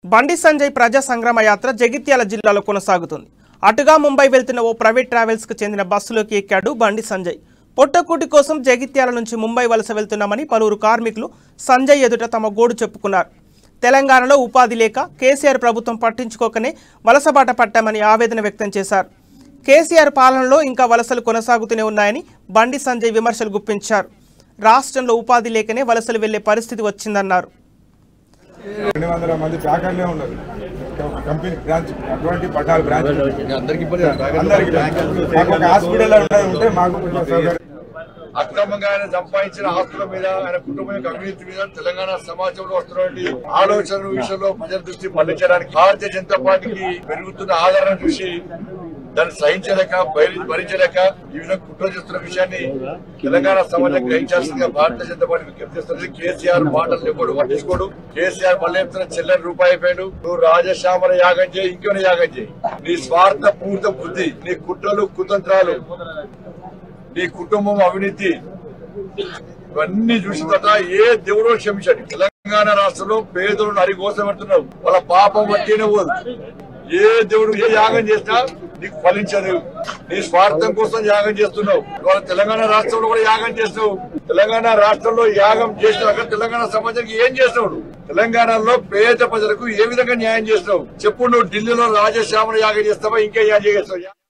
బండి సంజయ్ ప్రజా సంగ్రామ యాత్ర జగిత్యాల జిల్లాలో కొనసాగుతుంది అటుగా ముంబై వెళ్తున్న ఓ ప్రైవేట్ ట్రావెల్స్కు చెందిన బస్సులోకి ఎక్కాడు బండి సంజయ్ పొట్టకూటి కోసం జగిత్యాల నుంచి ముంబై వలస వెళ్తున్నామని పలువురు కార్మికులు సంజయ్ ఎదుట తమ గోడు చెప్పుకున్నారు తెలంగాణలో ఉపాధి లేక కేసీఆర్ ప్రభుత్వం పట్టించుకోకనే వలసబాట పట్టామని ఆవేదన వ్యక్తం చేశారు కేసీఆర్ పాలనలో ఇంకా వలసలు కొనసాగుతూనే ఉన్నాయని బండి సంజయ్ విమర్శలు గుప్పించారు రాష్ట్రంలో ఉపాధి లేకనే వలసలు వెళ్లే పరిస్థితి వచ్చిందన్నారు రెండు వందల మంది ప్యాకర్లే ఉన్నారు కంపెనీ బ్రాంచ్ అటువంటి పట్టాలు బ్రాంచ్ అందరికి ఇబ్బంది అందరికి మాకు ఒక హాస్పిటల్ ఉన్నది ఉంటే మాకు కొంచెం సౌకర్యం అక్రమంగా ఆయన సంపాదించిన ఆస్తుల మీద ఆయన కుటుంబం యొక్క అవినీతి మీద తెలంగాణ సమాజంలో వస్తున్నటువంటి ఆలోచనల విషయంలో ప్రజల దృష్టి మళ్లించడానికి భారతీయ జనతా పార్టీకి పెరుగుతున్న ఆదరణ చూసి దాన్ని సహించలేక భరి- భరించలేక ఈ విధంగా కుట్ర చేస్తున్న విషయాన్ని తెలంగాణ సమాజం గ్రహించాల్సిందిగా భారతీయ జనతా పార్టీ విజ్ఞప్తి చేస్తుంది కేసీఆర్ మాటలు ఎప్పుడు పట్టించుకోడు కేసీఆర్ మళ్ళీ చెప్తున్న చిల్లర రూపాయి అయిపోయాడు నువ్వు రాజశ్యామల యాగం చేయి ఇంకేమైనా యాగం చేయి నీ స్వార్థ పూర్త బుద్ధి నీ కుట్రలు కుతంత్రాలు నీ కుటుంబం అవినీతి ఇవన్నీ చూసిన తర్వాత ఏ దేవుడో క్షమించాడు తెలంగాణ రాష్ట్రంలో పేదలు నరి కోసం పెడుతున్నావు వాళ్ళ పాపం వట్టినే పోదు ఏ దేవుడు ఏ యాగం చేసినా నీకు ఫలించదు నీ స్వార్థం కోసం యాగం చేస్తున్నావు ఇవాళ తెలంగాణ రాష్ట్రంలో కూడా యాగం చేస్తున్నావు తెలంగాణ రాష్ట్రంలో యాగం చేసినాక తెలంగాణ సమాజానికి ఏం చేసినావు తెలంగాణలో పేద ప్రజలకు ఏ విధంగా న్యాయం చేస్తున్నావు చెప్పు నువ్వు ఢిల్లీలో రాజశ్యామల యాగం చేస్తావా ఇంకా యాగం చేస్తావు